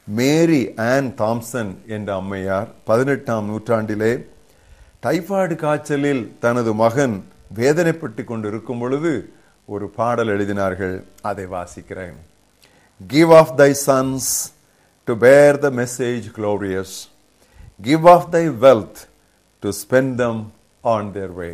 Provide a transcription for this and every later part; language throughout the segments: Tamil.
மேரி ஆன் தாம்சன் என்ற அம்மையார் பதினெட்டாம் நூற்றாண்டிலே டைபாய்டு காய்ச்சலில் தனது மகன் வேதனைப்பட்டு கொண்டிருக்கும் பொழுது ஒரு பாடல் எழுதினார்கள் அதை வாசிக்கிறேன் give of thy sons to bear the message glorious give of thy wealth to spend them on their way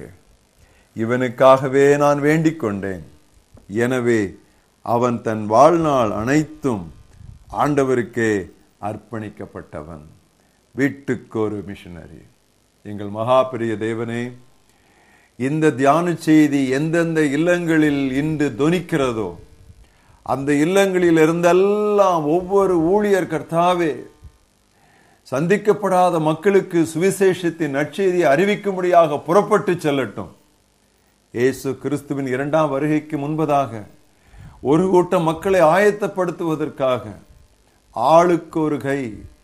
இவனுக்காகவே நான் வேண்டிக் கொண்டேன் எனவே அவன் தன் வாழ்நாள் அனைத்தும் ஆண்டவருக்கே அர்ப்பணிக்கப்பட்டவன் வீட்டுக்கு ஒரு மிஷனரி எங்கள் மகா பெரிய தேவனே இந்த தியான செய்தி எந்தெந்த இல்லங்களில் இன்று தொனிக்கிறதோ அந்த இல்லங்களில் இருந்தெல்லாம் ஒவ்வொரு ஊழியர் கர்த்தாவே சந்திக்கப்படாத மக்களுக்கு சுவிசேஷத்தின் நற்செய்தியை அறிவிக்கும்படியாக புறப்பட்டு செல்லட்டும் இயேசு கிறிஸ்துவின் இரண்டாம் வருகைக்கு முன்பதாக ஒரு கூட்டம் மக்களை ஆயத்தப்படுத்துவதற்காக ஆளுக்கு ஒரு கை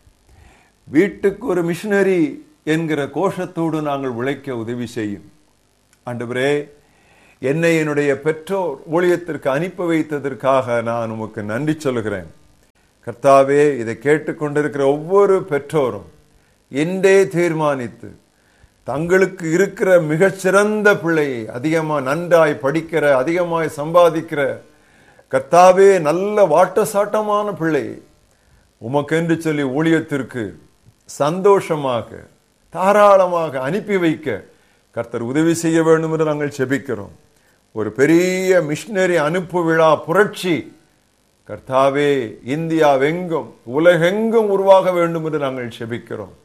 வீட்டுக்கு ஒரு மிஷனரி என்கிற கோஷத்தோடு நாங்கள் உழைக்க உதவி செய்யும் ஆண்டவரே என்னை என்னுடைய பெற்றோர் ஊழியத்திற்கு அனுப்பி வைத்ததற்காக நான் உமக்கு நன்றி சொல்கிறேன் கர்த்தாவே இதை கேட்டுக்கொண்டிருக்கிற ஒவ்வொரு பெற்றோரும் இன்றே தீர்மானித்து தங்களுக்கு இருக்கிற மிகச்சிறந்த பிள்ளையை அதிகமா நன்றாய் படிக்கிற அதிகமாய் சம்பாதிக்கிற கர்த்தாவே நல்ல வாட்டசாட்டமான பிள்ளை உமக்கென்று சொல்லி ஊழியத்திற்கு சந்தோஷமாக தாராளமாக அனுப்பி வைக்க கர்த்தர் உதவி செய்ய வேண்டும் என்று நாங்கள் செபிக்கிறோம் ஒரு பெரிய மிஷினரி அனுப்பு விழா புரட்சி கர்த்தாவே இந்தியாவெங்கும் உலகெங்கும் உருவாக வேண்டும் என்று நாங்கள் செபிக்கிறோம்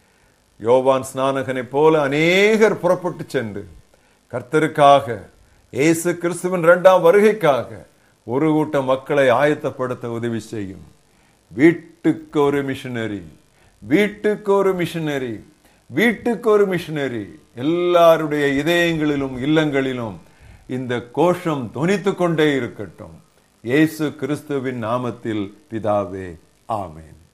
யோவான் ஸ்நானகனைப் போல அநேகர் புறப்பட்டு சென்று கர்த்தருக்காக இயேசு கிறிஸ்துவின் இரண்டாம் வருகைக்காக ஒரு கூட்டம் மக்களை ஆயத்தப்படுத்த உதவி செய்யும் வீட்டுக்கு ஒரு மிஷனரி வீட்டுக்கு ஒரு மிஷனரி வீட்டுக்கு ஒரு மிஷனரி எல்லாருடைய இதயங்களிலும் இல்லங்களிலும் இந்த கோஷம் தொனித்துக் கொண்டே இருக்கட்டும் இயேசு கிறிஸ்துவின் நாமத்தில் பிதாவே ஆமென்